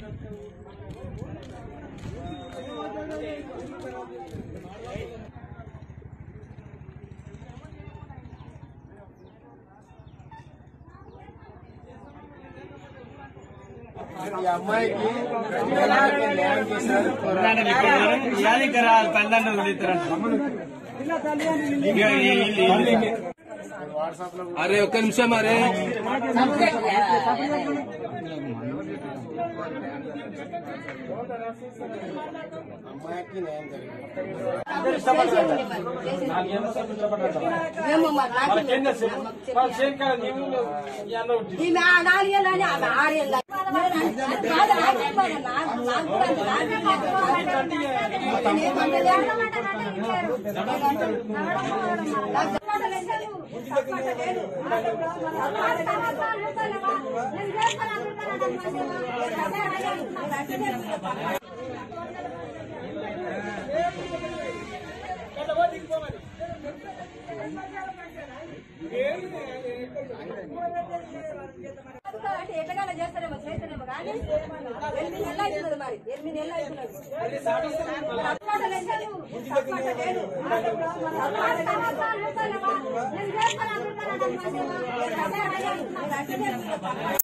ఈ అమ్మాయికి ఎలాంటి న్యాయం చేశారు వాట్సాప్ లో అరే ఒక్క నిమిషం అరే అమ్మాయికి న్యాయం జరిగింది మేము మరి ఈమె ఆ నాలుగేళ్ళు అని ఆమె ఆరేళ్ళు కాదు, నాకేం బాధ, నాకు- నాకు కూడా అంతే, నాకేం బాధ. నేనేమంటలే. అంటే ఎట్టగానే చేస్తారేమో చేస్తారేమో కానీ ఎనిమిది నెలలు అవుతున్నది మరి ఎనిమిది నెలలు అవుతున్నది తప్పమాట లేదు. తప్పమాట లేదు. తప్పమాట లేదు.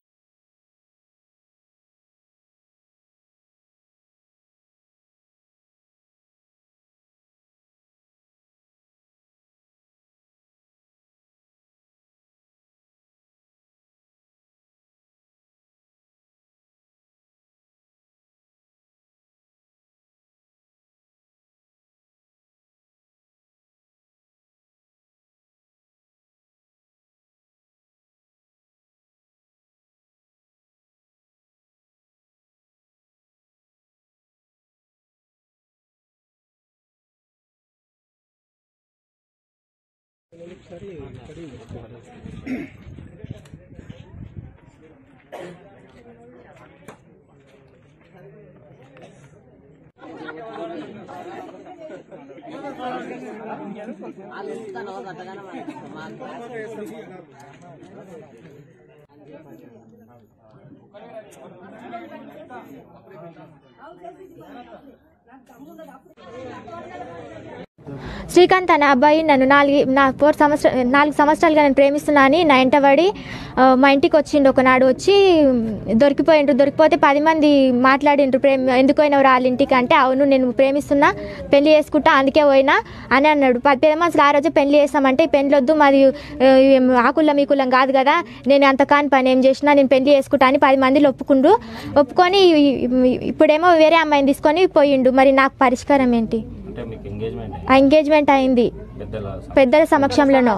శ్రీకాంత్ అనే అబ్బాయి నన్ను నాలుగు నా ఫోర్ సంవత్సరం నాలుగు సంవత్సరాలుగా నేను ప్రేమిస్తున్నా అని నా ఎంటబడి ఆ, మా ఇంటికి వచ్చిండు ఒకనాడు వచ్చి దొరికిపోయిండ్రు దొరికిపోతే పది మంది మాట్లాడిండ్రు ప్రేమ ఎందుకు పోయినావు వాళ్ళ ఇంటికి అంటే అవును నేను ప్రేమిస్తున్నా పెళ్లి చేసుకుంటా అందుకే పోయినా అని అన్నాడు పది పెద్ద మనుషులు ఆ రోజు పెళ్లి చేస్తామంటే ఈ పెళ్లి వద్దు మాది ఆ, ఏం ఆకులం ఈ కులం కాదు కదా నేను అంత కాని పని ఏం చేసినా నేను పెళ్లి చేసుకుంటా అని పది మందిలో ఒప్పుకుండు ఒప్పుకొని ఇప్పుడేమో వేరే అమ్మాయిని తీసుకొని పోయిండు మరి నాకు పరిష్కారం ఏంటి అంటే మీకు ఎంగేజ్మెంట్ ఆ ఎంగేజ్మెంట్ అయింది పెద్దల పెద్దల సమక్షంలోనో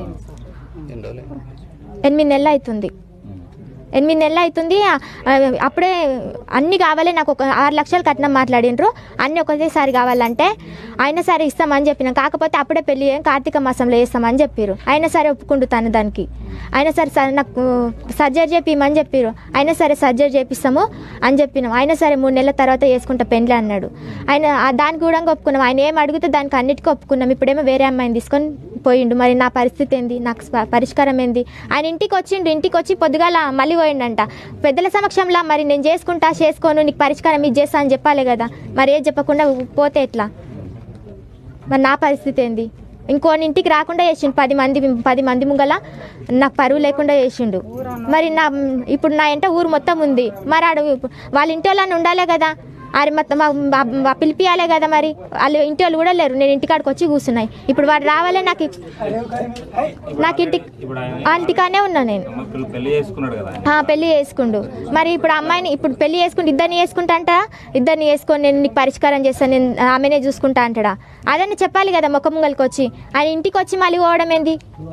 ఎనిమిది నెలలు అవుతుంది ఎనిమిది నెలలు అవుతుంది ఆ, ఆ, అప్పుడే అన్ని కావాలి నాకు ఒక ఆరు లక్షలు కట్నం మాట్లాడిండ్రు అన్ని ఒకటేసారి కావాలంటే అయినా సరే ఇస్తామని చెప్పిన కాకపోతే అప్పుడే పెళ్లి చేయం కార్తీక మాసంలో చేస్తామని చెప్పారు అయినా సరే ఒప్పుకుంటుతాను దానికి అయినా సరే సరే నాకు సర్జరీ చేపిమని చెప్పారు అయినా సరే సర్జరీ చేపిస్తాము అని చెప్పినాం అయినా సరే మూడు నెలల తర్వాత చేసుకుంటా పెళ్ళి అన్నాడు ఆయన ఆ దానికి కూడా ఒప్పుకున్నాం ఆయన ఏం అడిగితే దానికి అన్నిటికీ ఒప్పుకున్నాం ఇప్పుడేమో వేరే అమ్మాయిని తీసుకొని పోయిండు మరి నా పరిస్థితి ఏంది నాకు స్ప- పరిష్కారం ఏంది ఆయన ఇంటికి వచ్చిండు ఇంటికి వచ్చి పొద్దుగాల మళ్ళీ పోయిండంట పెద్దల సమక్షంలో మరి నేను చేసుకుంటా చేసుకోను నీకు పరిష్కారం ఇది చేస్తా అని చెప్పాలి కదా మరి ఏం చెప్పకుండా పోతే ఎట్లా మరి నా పరిస్థితి ఏంది ఇంకోని ఇంటికి రాకుండా చేసిండు పది మంది పది మంది ముంగల నాకు పరువు లేకుండా చేసిండు మరి నా ఇప్పుడు నా ఇంట ఊరు మొత్తం ఉంది మరి ఆడు వాళ్ళ ఇంటి వాళ్ళని ఉండాలే కదా అది మొత్తం మా- మా- మా పిలిపియాలే కదా మరి వాళ్ళు ఇంటి వాళ్ళు కూడా లేరు నేను ఇంటికాడికి వచ్చి కూర్చున్నాయి ఇప్పుడు వాడు రావాలే నాకు ఇప్- నాకు ఇంటి ఇప్పుడు ఆయన ఆ ఇంటికానే ఉన్నా నేను అమ్మ పిల్ల- పెళ్లి చేసుకున్నాడు కదా ఆయన. ఆ, పెళ్లి చేసుకుండు మరి ఇప్పుడు అమ్మాయిని ఇప్పుడు పెళ్లి చేసుకుంటే ఇద్దరిని చేసుకుంటా అంట ఇద్దరిని చేసుకొని నేను నీకు పరిష్కారం చేస్తాను నేను ఆమెనే చూసుకుంటా అంటాడా అదని చెప్పాలి కదా మొక్క ముంగలికి వచ్చి ఆయన ఇంటికి వచ్చి మళ్ళీ పోవడం ఏంది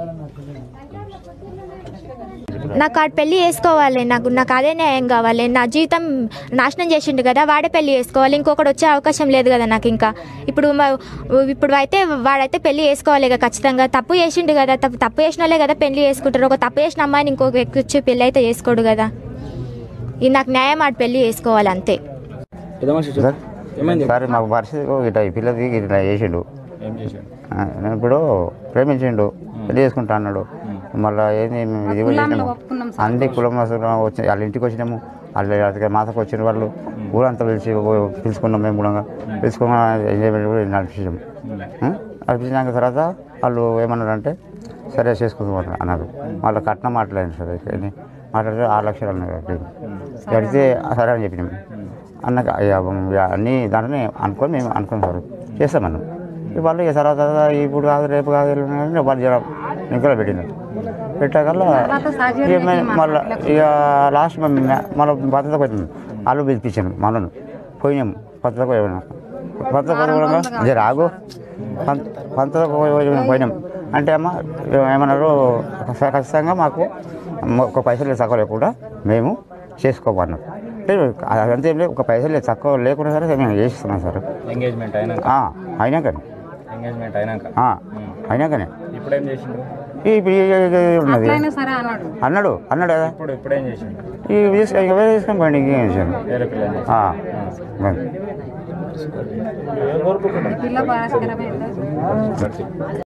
నాకు ఆడు పెళ్లి చేసుకోవాలి నాకు నాకు అదే న్యాయం కావాలి నా జీవితం నాశనం చేసిండు కదా వాడే పెళ్లి చేసుకోవాలి ఇంకొకటి వచ్చే అవకాశం లేదు కదా నాకు ఇంకా ఇప్పుడు మ- ఇప్పుడు అయితే వాడైతే పెళ్లి చేసుకోవాలి కదా ఖచ్చితంగా తప్పు చేసిండు కదా తప్పు తప్పు చేసిన వాళ్ళే కదా పెళ్లి చేసుకుంటారు ఒక తప్పు చేసిన అమ్మాయిని ఇంకొక వ్యక్తి వచ్చి పెళ్లి అయితే చేసుకోడు కదా ఇది నాకు న్యాయం ఆడు పెళ్లి చేసుకోవాలి అంతే సార్ సార్ మాకు పరిస్థితి ఇట్లా ఈ పిల్లది ఇట్లా చేసిండు ఏం చేశాడు ఆ, ఇప్పుడు ప్రేమించిండు పెళ్లి చేసుకుంటా అన్నాడు మళ్ళీ ఏంది మేము ఇది కూడా చేసినాము అన్ని కులం మతం వచ్చి వాళ్ళ ఇంటికి వచ్చినాము వాళ్ళు అందుకే మాతకు వచ్చిన వాళ్ళు ఊరంతా పిలిచి ఓ- పిలుచుకున్నాం మేము కూడా పిలుచుకున్న ఎంజాయ్మెంట్ కూడా నడిపించాం నడిపించినాక తర్వాత వాళ్ళు ఏమన్నారంటే సరే చేసుకుందాం అన్నారు- అన్నారు వాళ్ళ కట్నం మాట్లాడింది సార్ అయితే మాట్లాడితే ఆరు లక్షలు అన్నారు అడిగితే సరే అని చెప్పినాం అన్నక అన్నీ దాంట్లోనే అనుకొని మేము అనుకున్నాం సార్ చేస్తామన్నాం ఇక వాళ్ళు ఇక తర్వాత ఇప్పుడు కాదు రేపు కాదు ఎల్లుండి కాదు, వాళ్ళు జర ఇంకా పెట్టినారు పెట్టాకల్లా ఇక మేము మళ్ళీ ఇక లాస్ట్ మళ్ళీ భద్రతకు వచ్చినాం వాళ్ళు పిలిపించాను మనను పోయినాం భద్రతకు పోయినాం భద్రతకు పోయినా జర ఆగు పంత- పంతకు పోయి- పోయినాం అంటే అమ్మ ఏమన్నారు ఖచ్చితంగా మాకు ఒక పైసలు తక్కువ లేకుండా మేము చేసుకోమన్నాం అంటే అదంతా ఏం లేదు ఒక పైసలు తక్కువ లేకుండా సరే మేము చేస్తున్నాం సార్ ఎంగేజ్మెంట్ అయినాక ఆ, అయినాకనే ఎంగేజ్మెంట్ అయినాక ఆ, అయినాకనే ఇప్పుడు ఏం చేసిండు ఈ ఇప్పుడు ఈ- ఈ- ఈ ఉన్నది సరే అన్నాడు అన్నాడు అన్నాడు కదా ఇప్పుడు ఇప్పుడు ఏం చేసిండు ఈ తీసుకొని ఇక వేరే తీసుకొని పోయింది ఇంకేం చేశాను వేరే పిల్లని ఆ, మరి. పిల్ల భాస్కరమే